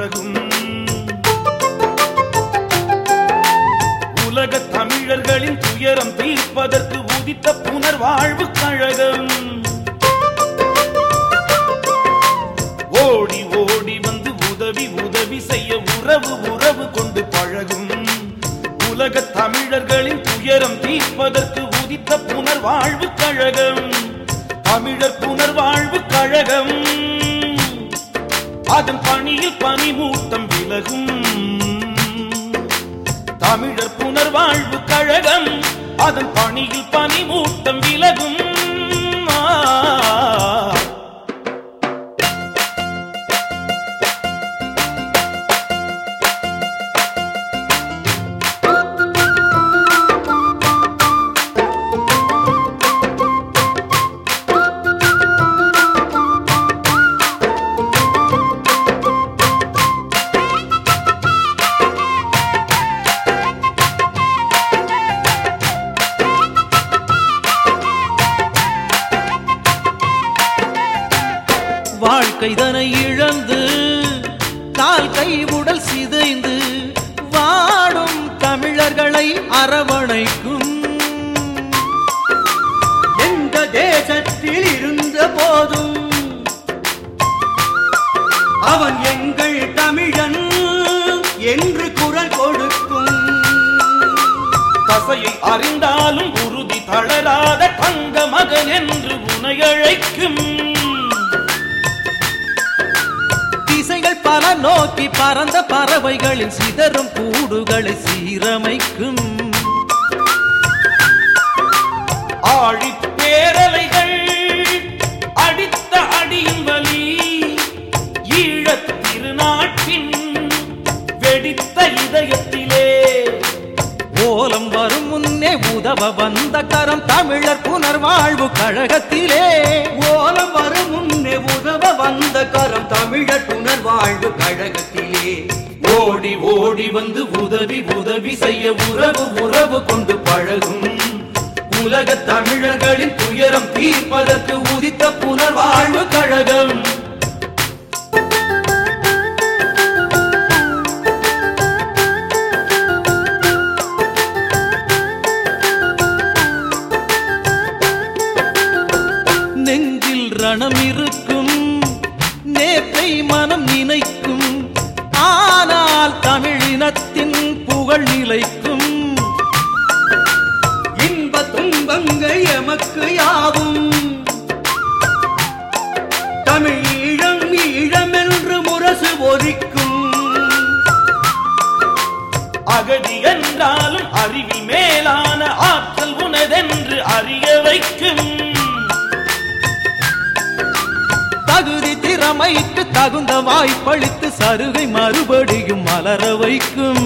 பழகும் உலக தமிழர்களின் துயரம் தீர்ப்பதற்கு உதித்த புனர்வாழ்வு கழகம் ஓடி ஓடி வந்து உதவி உதவி செய்ய உறவு உறவு கொண்டு பழகும் உலக தமிழர்களின் துயரம் தீர்ப்பதற்கு உதித்த புனர்வாழ்வு கழகம் தமிழர் புனர்வாழ்வு கழகம் அதன் பணியில் பனிமூட்டம் விலகும் தமிழர் புனர்வாழ்வு கழகம் அதன் பணியில் பனிமூட்டம் விலகும் ஆ. வாழ்க்கைதனை இழந்து கால் கை உடல் சிதைந்து வாடும் தமிழர்களை அரவணைக்கும் எந்த தேசத்தில் இருந்த போதும் அவன் எங்கள் தமிழன் என்று குரல் கொடுக்கும் தசையை அறிந்தாலும் உறுதி தளராத தங்க மகன் என்று உனை அழைக்கும் திசைகள் பல நோக்கி பறந்த பறவைகளின் சிதறும் கூடுகளை சீரமைக்கும் ஆழிப் பேரலைகள் அடித்த அடியின் வலி ஈழத் திருநாட்டின் வெடித்த இதயத்திலே ஓலம் வரும் முன்னே உதவ வந்த கரம் தமிழர் புனர்வாழ்வு கழகத்திலே ஓலம் வரும் முன்னே உதவ வந்த கரம் தமிழர் புனர்வாழ்வு கழகத்திலே ஓடி ஓடி வந்து உதவி உதவி செய்ய உறவு உறவு கொண்டு பழகும் உலக தமிழர்களின் துயரம் தீர்ப்பதற்கு உதித்த புனர்வாழ்வு கழகம் நெஞ்சில் ரணம் இருக்கும் நேற்றை மனம் நினைக்கும் ஆனால் தமிழினத்தின் புகழ் நிலைக்கும் இன்ப துன்பங்கள் எமக்கு யாவும் தமிழ் ஈழம் ஈழமென்று முரசு ஒலிக்கும் அகதி என்றாலும் அறிவில் மேலான ஆற்றல் உனதென்று அறிய வைக்கும் தகுதி திறமைக்கு தகுந்த வாய்ப்பளித்து சருகை மறுபடியும் மலர வைக்கும்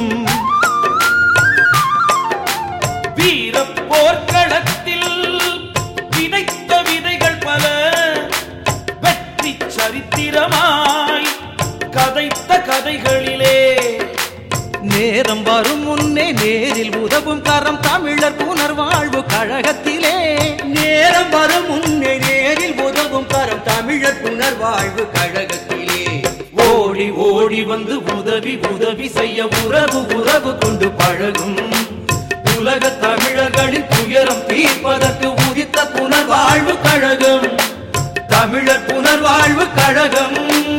வீர போர்க்களத்தில் விதைத்த விதைகள் பல வெற்றி சரித்திரமாய் கதைத்த கதைகளிலே நேரம் வரும் முன்னே நேரில் உதவும் கரம் தமிழர் புனர்வாழ்வு கழகத்திலே நேரம் வரும் முன்னே நேரில் உதவும் கரம் தமிழர் புனர்வாழ்வு கழகத்திலே ஓடி ஓடி வந்து உதவி உதவி செய்ய உறவு உறவு கொண்டு பழகும் உலக தமிழர்களின் துயரம் தீர்ப்பதற்கு உதித்த புனர்வாழ்வு கழகம் தமிழர் புனர்வாழ்வு கழகம்